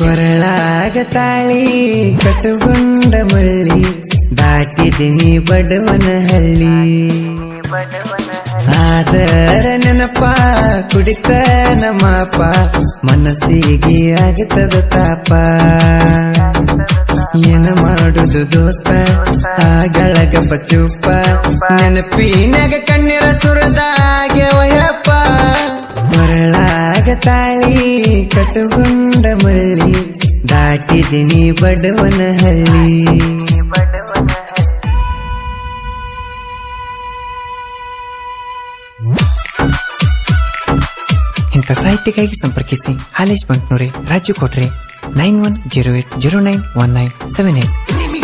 ಕೊರಳಾಗ ತಾಳಿ ಕಟುಗುಂಡ ಮಳ್ಳಿ ದಾಟಿದಿನಿ ಬಡವನ ಹಳ್ಳಿ ಆದರ ನೆನಪ ಕುಡಿತ ನಮ್ಮಪ್ಪ ಮನಸ್ಸಿಗೆ ಆಗತದ ತಾಪ ಏನ ಮಾಡುದು ದೋಸ್ತ ಆಗಳಗ ಪಚುಪ್ಪ ನೆನಪಿನಾಗ ಕಣ್ಣೀರ ಸುರದಾಗ್ಯವಯಪ್ಪ ಕೊರಳಾಗ ತಾಳಿ ಕಟುಗುಂಡ ಮಳ್ಳಿ ದಾಟಿದಿನಿ ಬಡವನ ಹಳ್ಳಿ ಇಂಥ ಸಾಹಿತ್ಯಕ್ಕಾಗಿ ಸಂಪರ್ಕಿಸಿ ಹಾಲೇಶ್ ಬಂಟ್ನೂರೆ ರಾಜು ಕೊಟ್ರೆ nine one zero eight zero nine one nine seven eight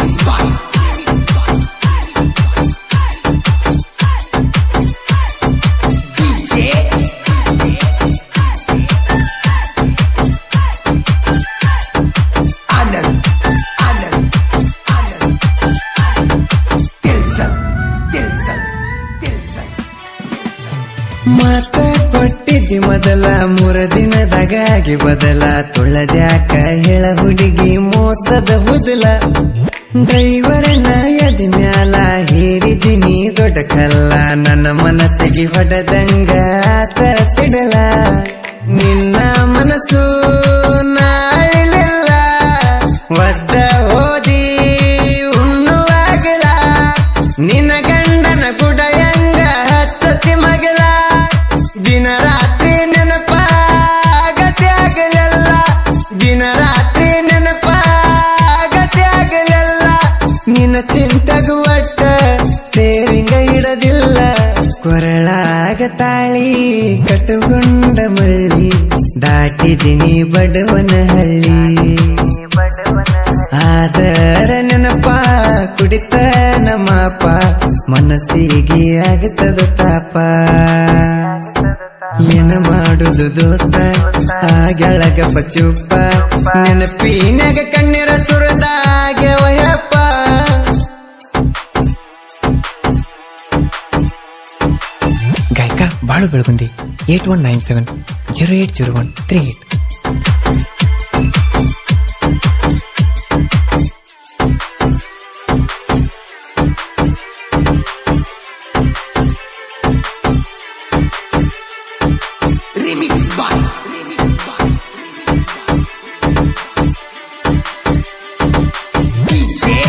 Anand Anand Anand Tilsan Tilsan Tilsan ಮಾತ ಕೊಟ್ಟಿದ್ದಿ ಮೊದಲ ಮೂರ ದಿನದಾಗಾಗಿ ಬದಲ ತುಳದ್ಯಾಕ ಹೇಳ ಹುಡುಗಿ ಮೋಸದ ಹುದಲ ಡ್ರೈವರನ ಎದಿ ಮ್ಯಾಲ ಹೇರಿದಿನಿ ದೊಡ್ಡ ಕಲ್ಲ ನನ್ನ ಮನಸ್ಸಿಗೆ ಹೊಡೆದಂಗ ಆತ ಸಿಡಲ ನಿನ್ನ ಮನಸ್ಸು ನಾಳಿಲಿಲ್ಲ ಒದ್ದ ಹೋದಿ ಉಣ್ಣುವಾಗಲ ನಿನ್ನ ಗಂಡನ ಗುಡಯಂಗ ಹತ್ತತಿ ಮಗಲ ದಿನ ರಾತ್ರಿ ನೆನಪ ಗತಿ ಆಗಲೆಲ್ಲ ದಿನ ರಾತ್ರಿ ನೆನಪ ಗತಿ ಆಗಲೆಲ್ಲ ನಿನ್ನ ಚಿಂತಗ ಒಟ್ಟ ಸ್ಟೇರಿಂಗ ಇಡದಿಲ್ಲ ಕೊರಳಾಗ ತಾಳಿ ಕಟುಗುಂಡ ಮಳ್ಳಿ ದಾಟಿದಿನಿ ಬಡವನ ಹಳ್ಳಿ ಆದರ ನೆನಪ ಕುಡಿತ ನಮ್ಮಪ್ಪ ಮನಸ್ಸಿಗೆ ಆಗತದ ತಾಪ ಏನ ಮಾಡುದು ದೋಸ್ತ ಆಗಳಗ ಪಚುಪ್ಪ ನೆನಪಿನಾಗ ಕಣ್ಣೀರ ಸುರದಾಗ್ಯವಯಪ್ಪ ಗಾಯಕ Balu Belagundi eight one nine seven zero eight zero one three eight remix boy remix boy DJ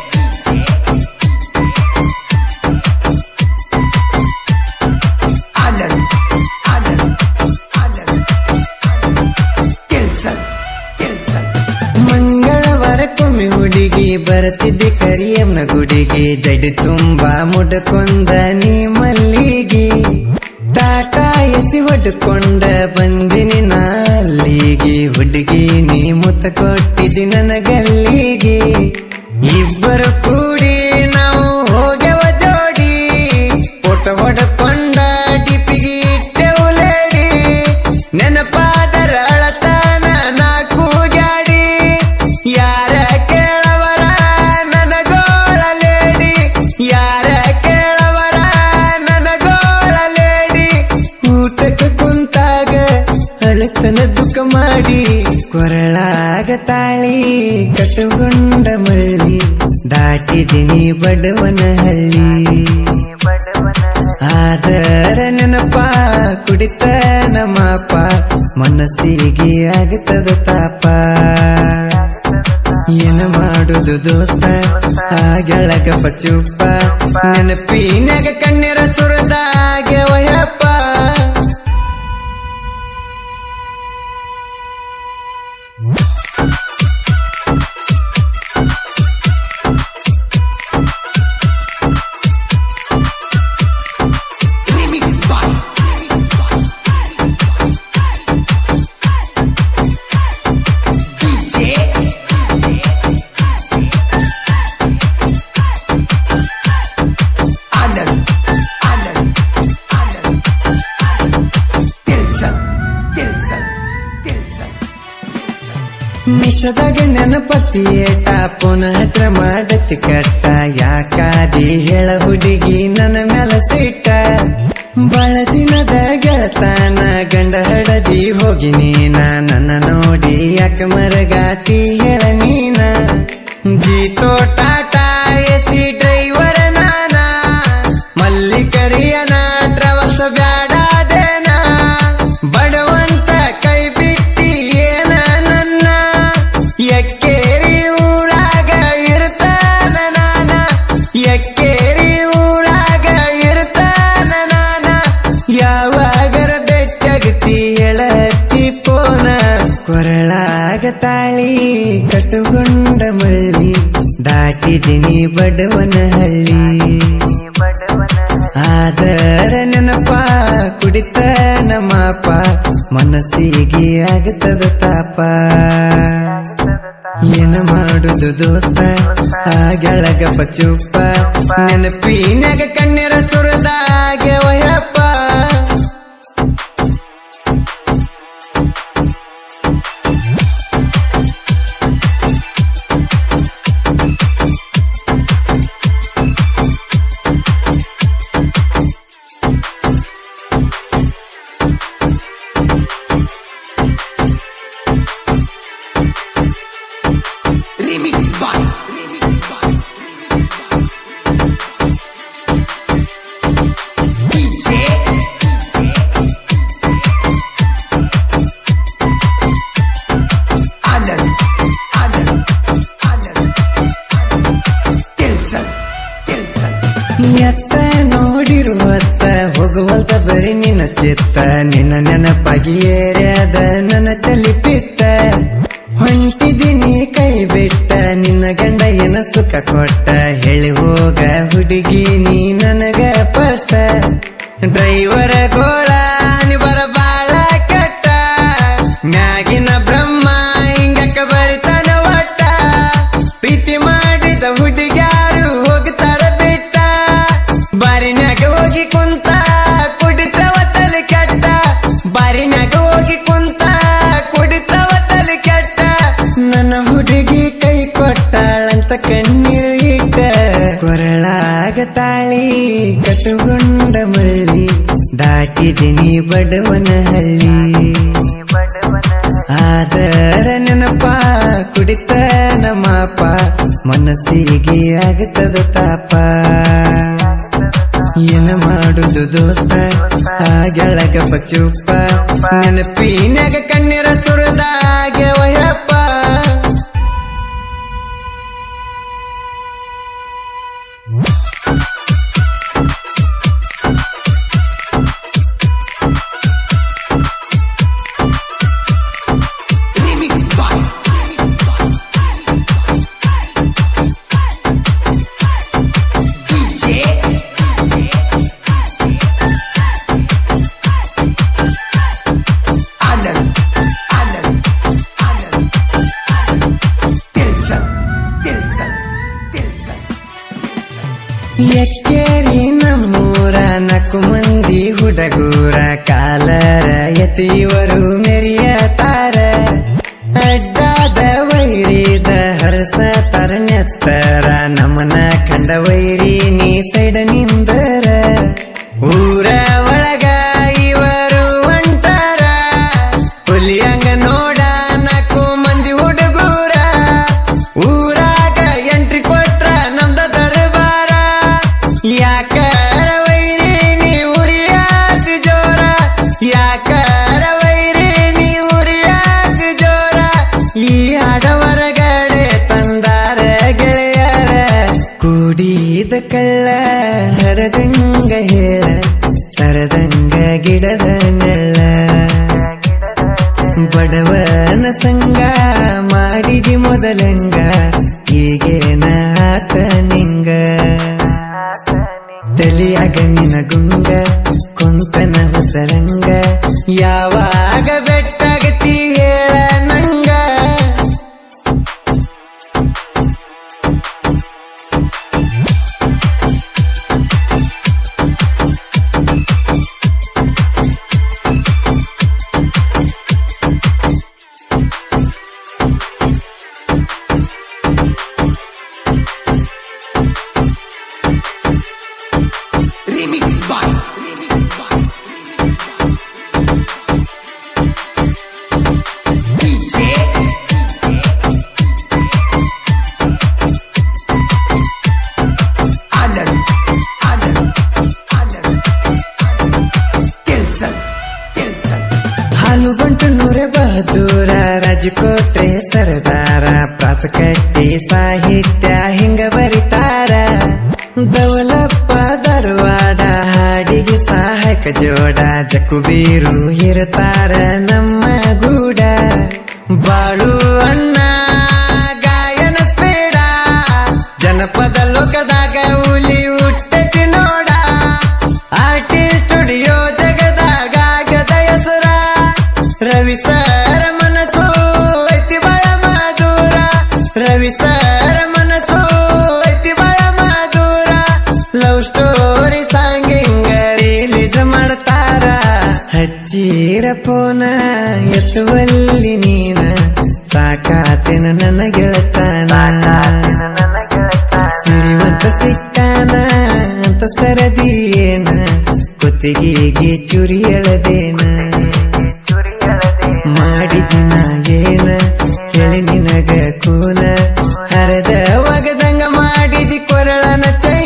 Anand Anand Anand Tilsan Tilsan ಮಂಗಳವಾರಕ್ಕೊಮ್ಮೆ ಹುಡುಗಿ ಬರ್ತಿದ್ದೆ ಕರಿಯಮ್ಮನ ಗುಡಿಗೆ ಜಡಿ ತುಂಬಾ ಮುಡ್ಕೊಂಡ ನೀ ಮಲ್ಲಿಗೆ ಟಾಟಾ ಎಸಿ ಹೊಡ್ಕೊಂಡ ಬಂದಿನಿ ನಾಲಿಗೆ ಹುಡುಗಿ ನೀ ಮುತ್ತ ಕೊಟ್ಟಿದ್ದಿ ನನ್ನ ಗಲ್ಲಿಗೆ ಇಬ್ಬರು ಕೂಡಿ ನಾವು ಹೋಗ್ಯವ ಜೋಡಿ ಫೋಟೋ ಹೊಡ್ಕೊಂಡ ಡಿಪಿಗೆ ಇಟ್ಟೆವು ಲೇಡಿ ನೆನಪಾದರ ಅಳತಾನ ನಾ ಕೂಗ್ಯಾಡಿ ಯಾರ ಕೇಳವರ ನನಗೋಳಲೇಡಿ ಯಾರ ಕೇಳವರ ನನಗೋಳಲೇಡಿ ಊಟಕ್ಕೆ ಕುಂತಾಗ ಅಳತನ ದುಃಖ ಮಾಡಿ ಕೊರಳಾಗ ತಾಳಿ ಕಟುಗೊಂಡ ಮಳ್ಳಿ ದಾಟಿದಿನಿ ಬಡವನ ಹಳ್ಳಿ ಆದರ ನೆನಪ ಕುಡಿತ ನಮ್ಮಪ್ಪ ಮನಸ್ಸಿಗೆ ಆಗತದ ತಾಪ ಏನ ಮಾಡುದು ದೋಸ್ತ ಆಗಳಗ ಪಚುಪ್ಪ ನೆನಪಿನಾಗ ಕಣ್ಣೀರ ಸುರದಾಗ್ಯವಯಪ್ಪ remix boy DJ Anand Anand Anand Tilsan Tilsan Tilsan ಮಿಸದಾಗ ನೆನಪತಿ ಏಟ ಪುನಃ ಹತ್ರ ಮಾಡತಿ ಕಟ್ಟ ಯಾಕಾದಿ ಹೇಳ ಹುಡುಗಿ ನನ್ನ ಮ್ಯಾಲ ಸಿಟ್ಟ ಬಳ ದಿನದ ಗೆಳತಾನ ಗಂಡ ಹಡದಿ ಹೋಗಿ ನೀನ ನನ್ನ ನೋಡಿ ಯಾಕ ಮರಗಾತಿ ಹೇಳ ನೀನ ಜೀತೋ ಟಾಟಾ ಎಸಿ ಡ್ರೈವರ ನಾನ ಮಲ್ಲಿಕರಿಯನ ಟ್ರಾವಲ್ಸ್ ಬ್ಯಾಡಾದೇನ ಬಡವಂತ ಕೈ ಬಿಟ್ಟಿ ಏನ ನನ್ನ ಎಕ್ಕೇರಿ ಊರಾಗ ಇರ್ತಾನ ನಾನ ಎಕ್ಕೇರಿ ಊರಾಗ ಇರ್ತಾನ ನಾನ ಯಾವಾಗರ ಬೆಟ್ಟಗತಿ ಎಳಚಿ ಪೋನ ಕೊರಳಾಗ ತಾಳಿ ಕಟ್ಟುಗೊಂಡ ಮಳ್ಳಿ ದಾಟಿದಿನಿ ಬಡವನ ಹಳ್ಳಿ ಆದರ ನೆನಪ ಕುಡಿತ ನಮ್ಮಪ್ಪ ಮನಸ್ಸಿಗೆ ಆಗತದ ತಾಪ ಏನ ಮಾಡುದು ದೋಸ್ತ ಆಗೆಳಗ ಚುಪ್ಪ ನೆನಪಿನಾಗ ಕಣ್ಣೀರ ಸುರದಾಗೆ ವಯಪ್ಪ Remix by Remix by DJ Anand Anand Anand Tilson Tilson ಎತ್ತ ನೋಡಿರುವತ್ತ ಹೋಗುವಲ್ತ ಬರೀ ನಿನ್ನ ಚಿತ್ತ ನಿನ್ನ ನೆನಪಾಗಿ ಏರ್ಯಾದ ನನ್ನ ತಲಿ ಪಿತ್ತ ಹೊಂಟಿದಿನಿ ಕೈ ಬಿಟ್ಟ ನಿನ್ನ ಗಂಡ ಏನ ಸುಖ ಕೊಟ್ಟ ಹೇಳಿ ಹೋಗ ಹುಡುಗಿ ನೀ ನನಗ ಪಷ್ಟ ಡ್ರೈವರ ಗೋಳ ನೀ ಬರ ಬಾಳ ಕೆಟ್ಟ ಮ್ಯಾಗಿನ ಬ್ರಹ್ಮ ಹಿಂಗಕ್ಕ ಬರಿತಾನ ಒಟ್ಟ ಪ್ರೀತಿ ಮಾಡಿದ ಹುಡುಗ್ಯಾರು ಹೋಗ್ತಾರ ಬಿಟ್ಟ ಬಾರಿನ್ಯಾಗ ಹೋಗಿ ಕುಂತ ಕುಡಿತವ ತಲೆ ಕೆಟ್ಟ ಬಾರಿನ್ಯಾಗ ಹೋಗಿ ಕುಂತ ಕುಡಿತವ ತಲೆ ಕೆಟ್ಟ ನನ್ನ ಹುಡುಗಿ ಕೈ ಕೊಟ್ಟಾಳಂತ ಕಣ್ಣೀರು ಇಟ್ಟ ಕೊರಳಾಗ ತಾಳಿ ಕಟ್ಟುಗೊಂಡ ಮಳ್ಳಿ ದಾಟಿದಿನಿ ಬಡವನ ಹಳ್ಳಿ ಆದರ ನೆನಪ ಕುಡಿತ ನಮ್ಮಪ್ಪ ಮನಸ್ಸಿಗೆ ಆಗತದ ತಾಪ ಏನ ಮಾಡುದು ದೋಸ್ತ ಆಗೆಳಗ ಚುಪ್ಪ ನೆನಪಿನಾಗ ಕಣ್ಣೀರ ಸುರದಾಗೆ ವಯಪ್ಪ Remix by Remix by DJ Anand Anand Anand Tilson Tilson Tilson ಎಕ್ಕೇರಿ ನಮ್ಮೂರ ನಾಲ್ಕು ಮಂದಿ ಹುಡುಗೂರ ಕಾಲರ ಯತಿಯವರು ಮೆರಿಯತಾರ ಅಡ್ಡಾದ ವೈರಿದ ಹರಸ ತರನೆತ್ತರ ನಮನ ಕಂಡ ವೈರಿ ನೀ ಸೈಡ ನಿಂದರ ಊರ ಒಳಗ ಇವರು ಹೊಂಟಾರ ಹುಲಿಯಂಗ ನೋಡ ನಾಲ್ಕು ಮಂದಿ ಹುಡುಗೂರ ಊರಾಗ ಎಂಟ್ರಿ ಕೊಟ್ರ ನಮ್ದ ದರ್ಬಾರ ಯಾಕರ ವೈರಿ ನೀ ಉರಿಯಾತಿ ಜೋರ ಯಾಕರ ವೈರಿ ನೀ ಉರಿಯಾತಿ ಜೋರ ಈ ಆಡವರಗಡೆ ತಂದಾರ ಗೆಳೆಯರ ಕೂಡಿದ ಕಳ್ಳ ಹರದಂಗ ಹೇಳ ಸರದಂಗ ಗಿಡದ ನೆಳ್ಳ ಬಡವನ ಸಂಗ ಮಾಡಿದಿ ಮೊದಲಂಗ ಈಗೇನ ಆತ ನಿಂಗ ತಲಿಯಾಗ ನಿನ ಗುಂಗ ಕುಂತನ ಹೊಸರಂಗ ಯಾವಾಗ ಬೆಟ್ಟಾಗತಿ ಹೇಳ ನಂಗ Remix by Remix by ರಾಜಕೋಟ್ರೆ ಸರದಾರ ಪ್ರಾಸಕಟ್ಟಿ ಸಾಹಿತ್ಯ ಹಿಂಗ ಬರಿತಾರ ದವಲಪ್ಪ ಧಾರವಾಡ ಹಾಡಿಗೆ ಸಹಾಯಕ ಜೋಡ ಜಕ್ಕುಬೀರು ಇರ್ತಾರ ನಮ್ಮ ಗೂಡ ಬಾಳು ಅಣ್ಣ ಗಾಯನ ಸ್ಪೀಡ ಜನಪದ ಲೋಕದಾಗ ಹುಲಿ ಹುಟ್ಟತಿ ನೋಡ ಆರ್ಟಿಸ್ಟ್ ಸ್ಟುಡಿಯೋ ಜಗದಾಗ ಆಗದ ಹೆಸರ ರವಿ ಸರ ಮನಸ್ಸು ಐತಿ ಬಳ ಮಧುರ ರವಿ ಸರ ಮನಸ್ಸು ಐತಿ ಬಳ ಮಧುರ ಲವ್ ಸ್ಟೋರಿ ಸಾಂಗಿಂಗ ರಿಲೀಸ್ ಮಾಡ್ತಾರ ಹಚ್ಚೀರ ಪೋನ ಎತ್ತುವಲ್ಲಿ ನೀನ ಸಾಕಾತಿನ ನನ್ನ ಗೆಳತನ ಸಿರಿವಂತ ಸಿಕ್ಕಾನ ಅಂತ ಸರದಿಯೇನ ಕುತ್ತಿಗೆಗೆ ಚುರಿ ಎಳದೇನ ಮಾಡಿದಿನ ಏನ ಹೇಳಿ ನಿನಗ ಕೂನ ಹರದ ಒಗದಂಗ ಮಾಡಿದಿ ಕೊರಳನ ಚೈ